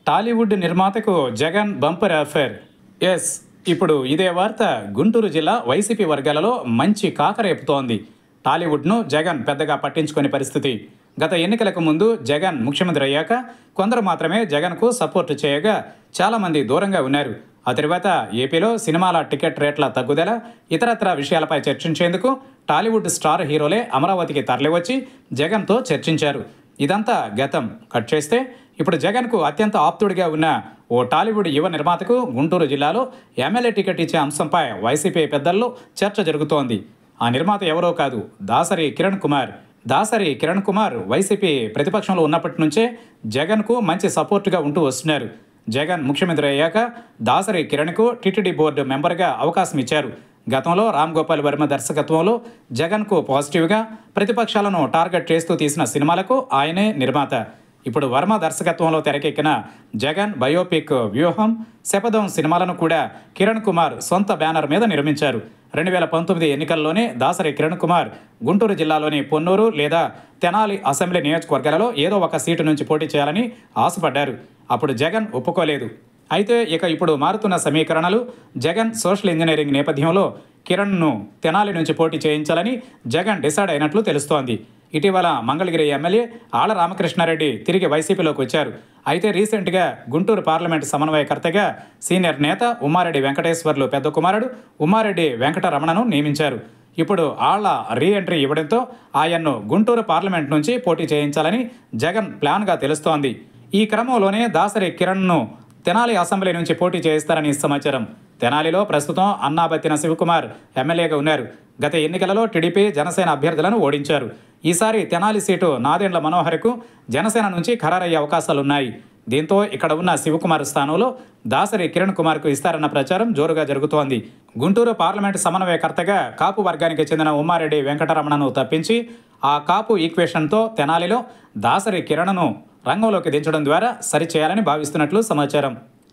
టాలీవుడ్ నిర్మాతకు Jagan bumper offer yes ఇప్పుడు ఇదే వార్త గుంటూరు జిల్లా వైసీపీ వర్గాలలో మంచి కాకరేపుతోంది టాలీవుడ్ను జగన్ పెద్దగా పట్టించుకునే పరిస్థితి గత ఎన్నికలకు ముందు జగన్ ముఖ్యమంత్రి అయ్యాక కొందరు మాత్రమే జగన్కు సపోర్టు చేయగా చాలామంది దూరంగా ఉన్నారు ఆ తర్వాత ఏపీలో సినిమాల టికెట్ రేట్ల తగ్గుదల ఇతరత్ర విషయాలపై చర్చించేందుకు టాలీవుడ్ స్టార్ హీరోలే అమరావతికి తరలివచ్చి జగన్తో చర్చించారు ఇదంతా గతం కట్ చేస్తే ఇప్పుడు జగన్కు అత్యంత ఆప్తుడిగా ఉన్న ఓ టాలీవుడ్ యువ నిర్మాతకు గుంటూరు జిల్లాలో ఎమ్మెల్యే టికెట్ ఇచ్చే అంశంపై వైసీపీ పెద్దల్లో చర్చ జరుగుతోంది ఆ నిర్మాత ఎవరో కాదు దాసరి కిరణ్ కుమార్ దాసరి కిరణ్ కుమార్ వైసీపీ ప్రతిపక్షంలో ఉన్నప్పటి నుంచే జగన్కు మంచి సపోర్టుగా ఉంటూ వస్తున్నారు జగన్ ముఖ్యమంత్రి అయ్యాక దాసరి కిరణ్కు టీటీడీ బోర్డు మెంబర్గా అవకాశం ఇచ్చారు గతంలో రామ్ గోపాల్ వర్మ దర్శకత్వంలో జగన్కు పాజిటివ్గా ప్రతిపక్షాలను టార్గెట్ చేస్తూ తీసిన సినిమాలకు ఆయనే నిర్మాత ఇప్పుడు వర్మ దర్శకత్వంలో తెరకెక్కిన జగన్ బయోపిక్ వ్యూహం శపథం సినిమాలను కూడా కిరణ్ కుమార్ సొంత బ్యానర్ మీద నిర్మించారు రెండు వేల పంతొమ్మిది ఎన్నికల్లోనే దాసరి కిరణ్ కుమార్ గుంటూరు జిల్లాలోని పొన్నూరు లేదా తెనాలి అసెంబ్లీ నియోజకవర్గాలలో ఏదో ఒక సీటు నుంచి పోటీ చేయాలని ఆశపడ్డారు అప్పుడు జగన్ ఒప్పుకోలేదు అయితే ఇక ఇప్పుడు మారుతున్న సమీకరణలు జగన్ సోషల్ ఇంజనీరింగ్ నేపథ్యంలో కిరణ్ను తెనాలి నుంచి పోటీ చేయించాలని జగన్ డిసైడ్ అయినట్లు తెలుస్తోంది ఇటీవల మంగళగిరి ఎమ్మెల్యే ఆళ్ల రామకృష్ణారెడ్డి తిరిగి వైసీపీలోకి వచ్చారు అయితే రీసెంట్గా గుంటూరు పార్లమెంట్ సమన్వయకర్తగా సీనియర్ నేత ఉమ్మారెడ్డి వెంకటేశ్వర్లు పెద్ద కుమారుడు ఉమ్మారెడ్డి వెంకటరమణను నియమించారు ఇప్పుడు ఆళ్ల రీ ఎంట్రీ ఇవ్వడంతో ఆయన్ను గుంటూరు పార్లమెంట్ నుంచి పోటీ చేయించాలని జగన్ ప్లాన్గా తెలుస్తోంది ఈ క్రమంలోనే దాసరి కిరణ్ను తెనాలి అసెంబ్లీ నుంచి పోటీ చేయిస్తారని సమాచారం తెనాలిలో ప్రస్తుతం అన్నాబత్తిన శివకుమార్ ఎమ్మెల్యేగా ఉన్నారు గత ఎన్నికలలో టీడీపీ జనసేన అభ్యర్థులను ఓడించారు ఈసారి తెనాలి సీటు నాదెండ్ల మనోహర్కు జనసేన నుంచి ఖరారయ్యే అవకాశాలున్నాయి దీంతో ఇక్కడ ఉన్న శివకుమార్ స్థానంలో దాసరి కిరణ్ కుమార్కు ఇస్తారన్న ప్రచారం జోరుగా జరుగుతోంది గుంటూరు పార్లమెంటు సమన్వయకర్తగా కాపు వర్గానికి చెందిన ఉమ్మారెడ్డి వెంకటరమణను తప్పించి ఆ కాపు ఈక్వేషన్తో తెనాలిలో దాసరి కిరణ్ను రంగంలోకి దించడం ద్వారా సరిచేయాలని భావిస్తున్నట్లు సమాచారం